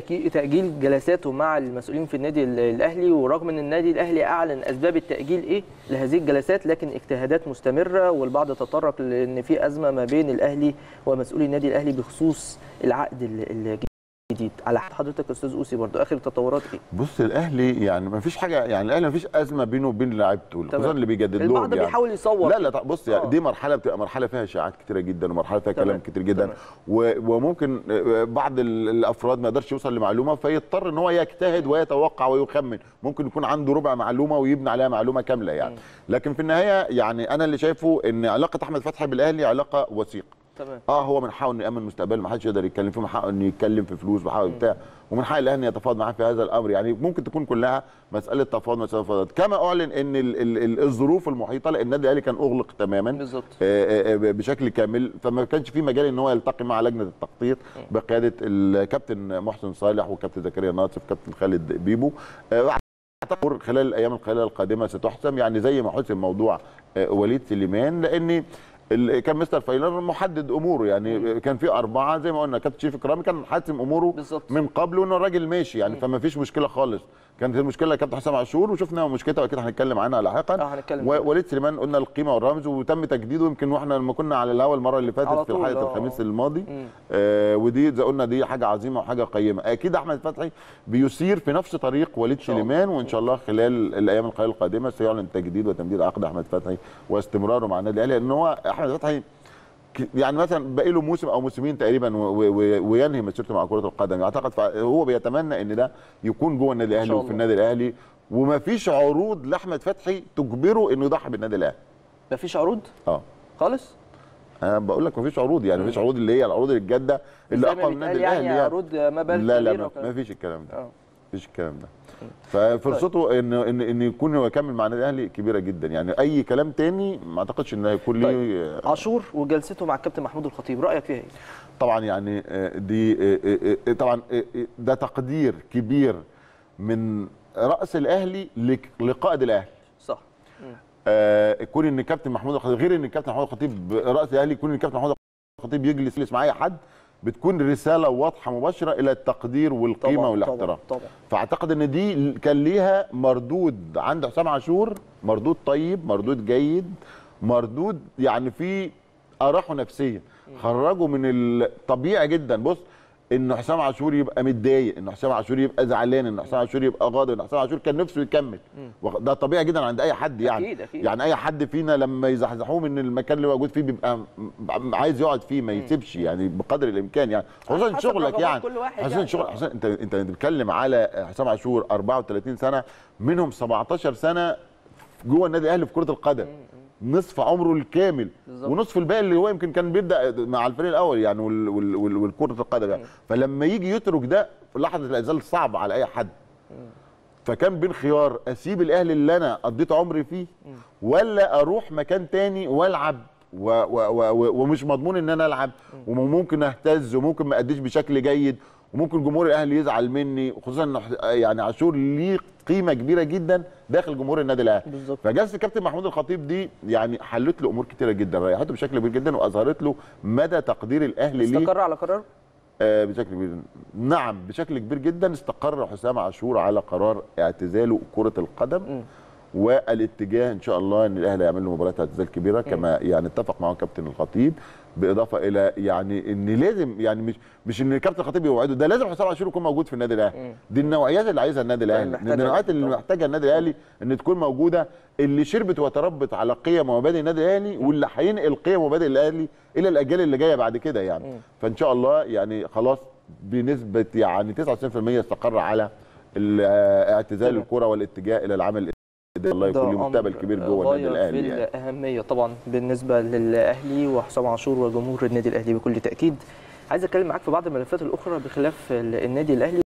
تاجيل جلساته مع المسؤولين في النادي ال- الاهلي ورغم ان النادي الاهلي اعلن اسباب التاجيل ايه لهذه الجلسات لكن اجتهادات مستمره والبعض تطرق لان في ازمه ما بين الاهلي ومسؤولي النادي الاهلي بخصوص العقد ال- الجديد على حد حضرتك يا استاذ اوسي برضو اخر التطورات ايه بص الاهلي يعني ما فيش حاجه يعني الاهلي ما فيش ازمه بينه وبين لعيبته خصوصا اللي بيجدد لهم البعض يعني بيحاول يصور لا لا طب بص يعني آه. دي مرحله بتبقى مرحله فيها اشاعات كتيره جدا ومرحله فيها تمام. كلام كتير جدا تمام. و- وممكن آه، بعض ال- الافراد ما يقدرش يوصل لمعلومه فيضطر ان هو يجتهد ويتوقع ويخمن ممكن يكون عنده ربع معلومه ويبني عليها معلومه كامله يعني لكن في النهايه يعني انا اللي شايفه ان علاقه احمد فتحي بالاهلي علاقه وثيقه تمام اه هو من حقه انه يامن مستقبله ما حدش يقدر يتكلم فيه من حقه انه يتكلم في فلوس وحقه بتاع ومن حق الاهلي ان يتفاوض معاه في هذا الامر يعني ممكن تكون كلها مساله تفاوض مساله تفاوض كما اعلن ان ال ال ال الظروف المحيطه لان النادي الاهلي كان اغلق تماما بالظبط آه، آه، بشكل كامل فما كانش في مجال ان هو يلتقي مع لجنه التخطيط بقياده الكابتن محسن صالح وكابتن زكريا ناصف كابتن خالد بيبو آه، اعتقد خلال الايام القليله القادمه ستحسم يعني زي ما حسم موضوع آه، وليد سليمان لان ال- كان مستر فايلر محدد اموره يعني كان في اربعه زي ما قلنا كابتن شريف اكرامي كان حاسم اموره بالظبط. من قبل وانه الراجل ماشي يعني فما فيش مشكله خالص كانت المشكله كابتن حسام عاشور وشفنا مشكلته واكيد هنتكلم عنها لاحقا اه هنتكلم و- وليد سليمان قلنا القيمه والرمز وتم تجديده يمكن واحنا لما كنا على الهوا المره اللي على فاتت في طول، حلقه آه. الخميس الماضي مم. آه ودي زي قلنا دي حاجه عظيمه وحاجه قيمه اكيد احمد فتحي بيسير في نفس طريق وليد شاء الله. سليمان وان شاء الله خلال الايام القليله القادمه سيعلن تجديد وتمديد عقد احمد فتحي واستمراره مع النادي الاهلي لان هو احمد فتحي ك- يعني مثلا باقي له موسم او موسمين تقريبا و- و- و- وينهي مسيرته مع كره القدم اعتقد فع- هو بيتمنى ان ده يكون جوه النادي الاهلي شاء وفي الله. النادي الاهلي وما فيش عروض لاحمد فتحي تجبره انه يضحي بالنادي الاهلي مفيش عروض اه خالص انا بقول لك ما فيش عروض يعني ما فيش عروض اللي هي العروض الجاده اللي زي ما اقوى من النادي بيتقال الاهلي يعني يعني. عروض مبالغ لا لا كبيرة ما- وكلام. ما فيش الكلام ده اه مفيش الكلام ده ففرصته ان ان ان يكون هو يكمل مع النادي الاهلي كبيره جدا يعني اي كلام تاني ما اعتقدش ان هيكون ليه عاشور وجلسته مع الكابتن محمود الخطيب رايك فيها ايه طبعا يعني آه، دي آه، آه، آه، طبعا آه، آه، ده تقدير كبير من راس الاهلي لك- لقائد الاهلي صح آه، يكون ان كابتن محمود الخطيب غير ان كابتن محمود الخطيب راس الاهلي يكون ان كابتن محمود الخطيب يجلس يجلس مع اي حد بتكون رساله واضحه مباشره الى التقدير والقيمه طبعا والاحترام طبعا طبعا فاعتقد ان دي كان ليها مردود عند حسام عاشور مردود طيب مردود جيد مردود يعني في اراحه نفسيه خرجوا من الطبيعي جدا بص ان حسام عاشور يبقى متضايق ان حسام عاشور يبقى زعلان ان حسام عاشور يبقى غاضب ان حسام عاشور كان نفسه يكمل وخ- ده طبيعي جدا عند اي حد يعني أكيد، أكيد. يعني اي حد فينا لما يزحزحوه من المكان اللي موجود فيه بيبقى م- م- عايز يقعد فيه ما يسيبش يعني بقدر الامكان يعني خصوصا حسب شغلك رغبات يعني كل واحد حسن يعني. شغل حسن انت انت بتتكلم على حسام عاشور 34 سنه منهم 17 سنه جوه النادي الاهلي في كره القدم نصف عمره الكامل بالظبط. ونصف الباقي اللي هو يمكن كان بيبدا مع الفريق الاول يعني وال- وال- وال- والكره القدم يعني فلما يجي يترك ده في لحظه الاعتزال صعب على اي حد فكان بين خيار اسيب الاهلي اللي انا قضيت عمري فيه ولا اروح مكان تاني والعب و و و و ومش مضمون ان انا العب وممكن اهتز وممكن ما اديش بشكل جيد وممكن جمهور الاهلي يزعل مني خصوصا ان ح- يعني عاشور ليه قيمه كبيره جدا داخل جمهور النادي الاهلي بالظبط. فجلسه الكابتن محمود الخطيب دي يعني حلت له امور كتيره جدا ريحته بشكل كبير جدا واظهرت له مدى تقدير الاهلي ليه استقر على قرار آه، بشكل كبير نعم بشكل كبير جدا استقر حسام عاشور على قرار اعتزاله كرة القدم والاتجاه ان شاء الله ان الاهلي يعمل له مباراه اعتزال كبيره كما يعني اتفق معه كابتن الخطيب باضافه الى يعني ان لازم يعني مش مش ان الكابتن الخطيب يوعده ده لازم حسام عاشور يكون موجود في النادي الاهلي دي النوعيات اللي عايزها النادي الاهلي محتاجها من النوعيات اللي طبعا. محتاجها النادي الاهلي ان تكون موجوده اللي شربت وتربت على قيم ومبادئ النادي الاهلي واللي هينقل قيم ومبادئ الاهلي الى الاجيال اللي جايه بعد كده يعني فان شاء الله يعني خلاص بنسبه يعني 99% استقر على ال- آه، اعتزال تمام. الكره والاتجاه الى العمل الإداري. الله ده يكون له أمر مستقبل كبير جوه غاية النادي الاهلي في يعني. الأهمية طبعا بالنسبة للأهلي وحسام عاشور وجمهور النادي الأهلي بكل تأكيد عايز أتكلم معاك في بعض الملفات الأخرى بخلاف النادي الأهلي